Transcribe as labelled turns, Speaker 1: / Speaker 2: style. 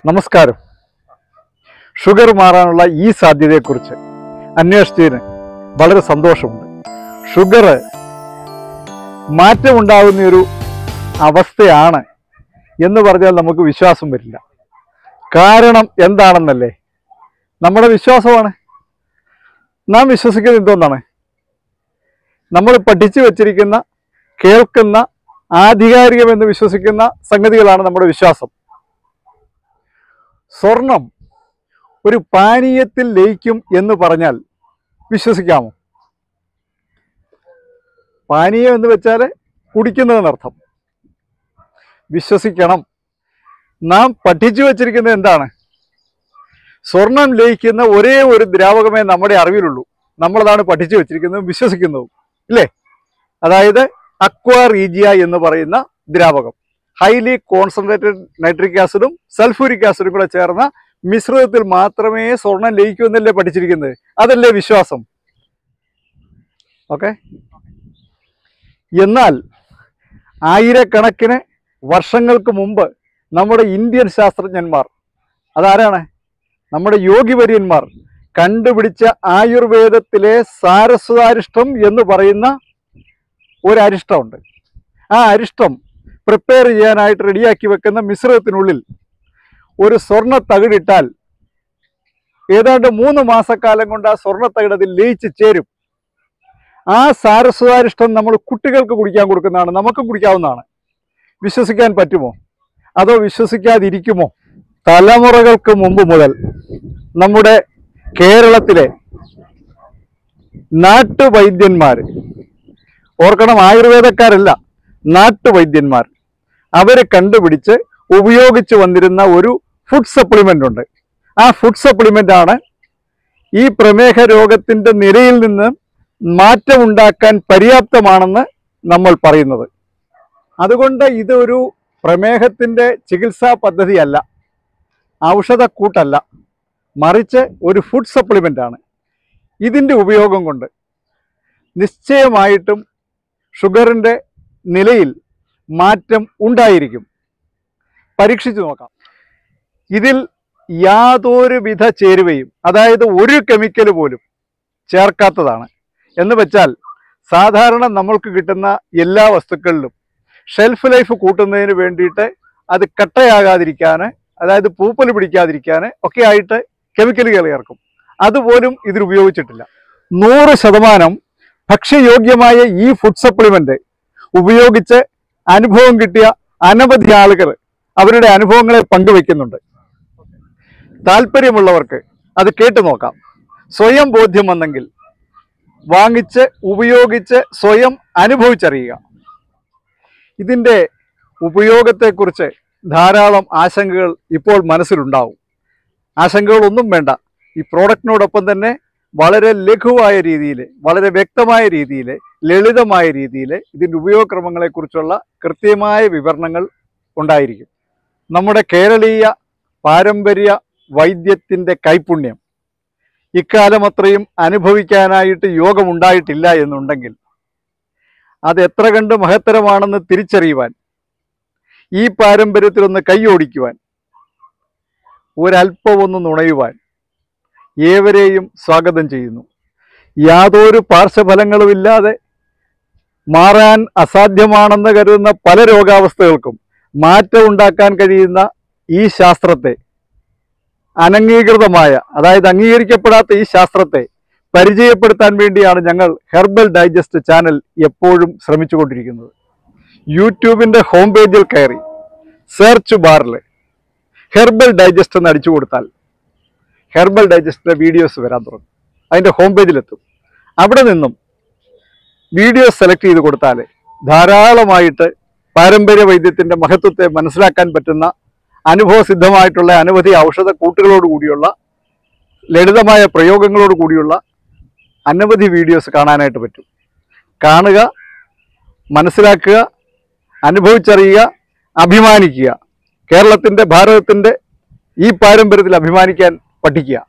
Speaker 1: നമസ്കാരം ഷുഗർ മാറാനുള്ള ഈ സാധ്യതയെക്കുറിച്ച് അന്വേഷിച്ചതിന് വളരെ സന്തോഷമുണ്ട് ഷുഗർ മാറ്റമുണ്ടാകുന്ന ഒരു അവസ്ഥയാണ് എന്ന് പറഞ്ഞാൽ നമുക്ക് വിശ്വാസം വരില്ല കാരണം എന്താണെന്നല്ലേ നമ്മുടെ വിശ്വാസമാണ് നാം വിശ്വസിക്കുന്നത് എന്തോന്നാണ് നമ്മൾ പഠിച്ചു വച്ചിരിക്കുന്ന കേൾക്കുന്ന ആധികാരികമെന്ന് വിശ്വസിക്കുന്ന സംഗതികളാണ് നമ്മുടെ വിശ്വാസം സ്വർണം ഒരു പാനീയത്തിൽ ലയിക്കും എന്ന് പറഞ്ഞാൽ വിശ്വസിക്കാമോ പാനീയം എന്ന് വെച്ചാൽ കുടിക്കുന്നതെന്നർത്ഥം വിശ്വസിക്കണം നാം പഠിച്ചു വച്ചിരിക്കുന്നത് എന്താണ് സ്വർണം ലയിക്കുന്ന ഒരേ ഒരു ദ്രാവകമേ നമ്മുടെ അറിവിലുള്ളൂ നമ്മളതാണ് പഠിച്ചു വച്ചിരിക്കുന്നതും വിശ്വസിക്കുന്നതും ഇല്ലേ അതായത് അക്വാ റീജിയ എന്ന് പറയുന്ന ദ്രാവകം ഹൈലി കോൺസെൻട്രേറ്റഡ് നൈട്രിക് ആസിഡും സൾഫൂരിക് ആസിഡും കൂടെ ചേർന്ന മിശ്രിതത്തിൽ മാത്രമേ സ്വർണം ലയിക്കൂ എന്നല്ലേ പഠിച്ചിരിക്കുന്നത് അതല്ലേ വിശ്വാസം ഓക്കെ എന്നാൽ ആയിരക്കണക്കിന് വർഷങ്ങൾക്ക് മുമ്പ് നമ്മുടെ ഇന്ത്യൻ ശാസ്ത്രജ്ഞന്മാർ അതാരാണ് നമ്മുടെ യോഗിവര്യന്മാർ കണ്ടുപിടിച്ച ആയുർവേദത്തിലെ സാരസ്വതാരിഷ്ടം എന്ന് പറയുന്ന ഒരു അരിഷ്ടമുണ്ട് ആ അരിഷ്ടം പ്രിപ്പയർ ചെയ്യാനായിട്ട് റെഡിയാക്കി വെക്കുന്ന മിശ്രിതത്തിനുള്ളിൽ ഒരു സ്വർണ്ണ തകിടിട്ടാൽ ഏതാണ്ട് മൂന്ന് മാസക്കാലം കൊണ്ട് ആ സ്വർണ്ണ തകിട് അതിൽ ലയിച്ച് ചേരും ആ സാരസ്വതാരിഷ്ടം നമ്മൾ കുട്ടികൾക്ക് കുടിക്കാൻ കൊടുക്കുന്നതാണ് നമുക്ക് കുടിക്കാവുന്നതാണ് വിശ്വസിക്കാൻ പറ്റുമോ അതോ വിശ്വസിക്കാതിരിക്കുമോ തലമുറകൾക്ക് മുമ്പ് മുതൽ നമ്മുടെ കേരളത്തിലെ നാട്ടുവൈദ്യന്മാർ ഓർക്കണം ആയുർവേദക്കാരല്ല നാട്ടുവൈദ്യന്മാർ അവരെ കണ്ടുപിടിച്ച് ഉപയോഗിച്ച് വന്നിരുന്ന ഒരു ഫുഡ് സപ്ലിമെന്റ് ഉണ്ട് ആ ഫുഡ് സപ്ലിമെന്റ് ആണ് ഈ പ്രമേഹ രോഗത്തിന്റെ നിരയിൽ നിന്ന് മാറ്റമുണ്ടാക്കാൻ പര്യാപ്തമാണെന്ന് നമ്മൾ പറയുന്നത് അതുകൊണ്ട് ഇതൊരു പ്രമേഹത്തിന്റെ ചികിത്സാ പദ്ധതിയല്ല ഔഷധക്കൂട്ടല്ല മറിച്ച് ഒരു ഫുഡ് സപ്ലിമെന്റ് ആണ് ഇതിൻ്റെ ഉപയോഗം കൊണ്ട് നിശ്ചയമായിട്ടും ഷുഗറിൻ്റെ നിലയിൽ മാറ്റം ഉണ്ടായിരിക്കും പരീക്ഷിച്ചു നോക്കാം ഇതിൽ യാതൊരുവിധ ചേരുവയും അതായത് ഒരു കെമിക്കൽ പോലും ചേർക്കാത്തതാണ് എന്ന് വെച്ചാൽ സാധാരണ നമ്മൾക്ക് കിട്ടുന്ന എല്ലാ വസ്തുക്കളിലും ഷെൽഫ് ലൈഫ് കൂട്ടുന്നതിന് വേണ്ടിയിട്ട് അത് കട്ടയാകാതിരിക്കാൻ അതായത് പൂപ്പൽ പിടിക്കാതിരിക്കാൻ ഒക്കെ ആയിട്ട് കെമിക്കലുകൾ ചേർക്കും അതുപോലും ഇതിൽ ഉപയോഗിച്ചിട്ടില്ല നൂറ് ശതമാനം ഭക്ഷ്യയോഗ്യമായ ഈ ഫുഡ് സപ്ലിമെന്റ് ഉപയോഗിച്ച് അനുഭവം കിട്ടിയ അനവധി ആളുകൾ അവരുടെ അനുഭവങ്ങളെ പങ്കുവെക്കുന്നുണ്ട് താല്പര്യമുള്ളവർക്ക് അത് കേട്ടു നോക്കാം സ്വയം ബോധ്യം വന്നെങ്കിൽ വാങ്ങിച്ച് ഉപയോഗിച്ച് സ്വയം അനുഭവിച്ചറിയുക ഇതിൻ്റെ ഉപയോഗത്തെക്കുറിച്ച് ധാരാളം ആശങ്കകൾ ഇപ്പോൾ മനസ്സിലുണ്ടാവും ആശങ്കകളൊന്നും വേണ്ട ഈ പ്രോഡക്റ്റിനോടൊപ്പം തന്നെ വളരെ ലഘുവായ രീതിയിൽ വളരെ വ്യക്തമായ രീതിയിൽ ലളിതമായ രീതിയിൽ ഇതിൻ്റെ ഉപയോഗക്രമങ്ങളെക്കുറിച്ചുള്ള കൃത്യമായ വിവരണങ്ങൾ ഉണ്ടായിരിക്കും നമ്മുടെ കേരളീയ പാരമ്പര്യ വൈദ്യത്തിൻ്റെ കൈപുണ്യം ഇക്കാലം അത്രയും അനുഭവിക്കാനായിട്ട് യോഗമുണ്ടായിട്ടില്ല എന്നുണ്ടെങ്കിൽ അത് എത്ര കണ്ട് മഹത്തരമാണെന്ന് തിരിച്ചറിയുവാൻ ഈ പാരമ്പര്യത്തിലൊന്ന് കൈയോടിക്കുവാൻ ഒരല്പം ഒന്ന് നുണയുവാൻ ഏവരെയും സ്വാഗതം ചെയ്യുന്നു യാതൊരു പാർശ്വഫലങ്ങളുമില്ലാതെ മാറാൻ അസാധ്യമാണെന്ന് കരുതുന്ന പല രോഗാവസ്ഥകൾക്കും മാറ്റം ഉണ്ടാക്കാൻ കഴിയുന്ന ഈ ശാസ്ത്രത്തെ അനംഗീകൃതമായ അതായത് അംഗീകരിക്കപ്പെടാത്ത ഈ ശാസ്ത്രത്തെ പരിചയപ്പെടുത്താൻ വേണ്ടിയാണ് ഞങ്ങൾ ഹെർബൽ ഡൈജസ്റ്റ് ചാനൽ എപ്പോഴും ശ്രമിച്ചുകൊണ്ടിരിക്കുന്നത് യൂട്യൂബിൻ്റെ ഹോം പേജിൽ കയറി സെർച്ച് ബാറിൽ ഹെർബൽ ഡൈജസ്റ്റ് എന്ന് അടിച്ചു കൊടുത്താൽ ഹെർബൽ ഡൈജസ്റ്റിൻ്റെ വീഡിയോസ് വരാൻ തുടങ്ങും അതിൻ്റെ ഹോം പേജിലെത്തും അവിടെ നിന്നും വീഡിയോ സെലക്ട് ചെയ്ത് കൊടുത്താൽ ധാരാളമായിട്ട് പാരമ്പര്യ വൈദ്യത്തിൻ്റെ മഹത്വത്തെ മനസ്സിലാക്കാൻ പറ്റുന്ന അനുഭവസിദ്ധമായിട്ടുള്ള അനവധി ഔഷധ കൂട്ടുകളോട് കൂടിയുള്ള ലളിതമായ പ്രയോഗങ്ങളോട് കൂടിയുള്ള അനവധി വീഡിയോസ് കാണാനായിട്ട് പറ്റും കാണുക മനസ്സിലാക്കുക അനുഭവിച്ചറിയുക അഭിമാനിക്കുക കേരളത്തിൻ്റെ ഭാരതത്തിൻ്റെ ഈ പാരമ്പര്യത്തിൽ അഭിമാനിക്കാൻ പഠിക്കുക